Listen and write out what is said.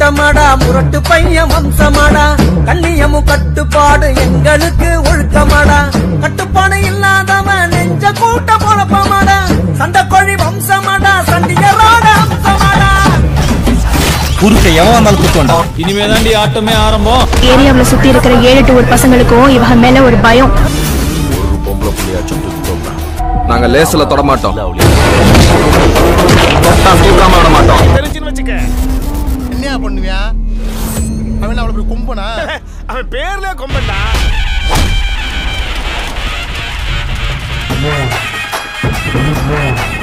கூட்டமாடா முரட்டு பையன் வம்சமாடா கண்ணியமும் கட்டுப்பாடு எங்களுக்கு ஒழுக்கமாடா கட்டுப்பாடு இல்லாதவன் நெஞ்ச கூட்ட பொழப்பமாடா சண்டக்கோழி வம்சமாடா சண்டிகரோட அம்சமாடா குறுக்க எவன் வந்தாலும் குத்தோண்டா இனிமே தாண்டி ஆட்டமே ஆரம்பம் ஏரியாவுல சுத்தி இருக்கிற ஏழு எட்டு ஒரு பசங்களுக்கும் இவங்க மேல ஒரு பயம் ஒரு பொம்பளை புள்ளியாச்சும் தூக்கிக்கோங்க நாங்க லேஸ்ல தொட மாட்டோம் தொட்டா தூக்காம விட மாட்டோம் தெரிஞ்சுன்னு வச்சுக்க என்னையா பண்ணுவியா அவன் அவ்வளவு பெரிய கும்பனா அவன் பேர்ல கொம்பண்டா ஆ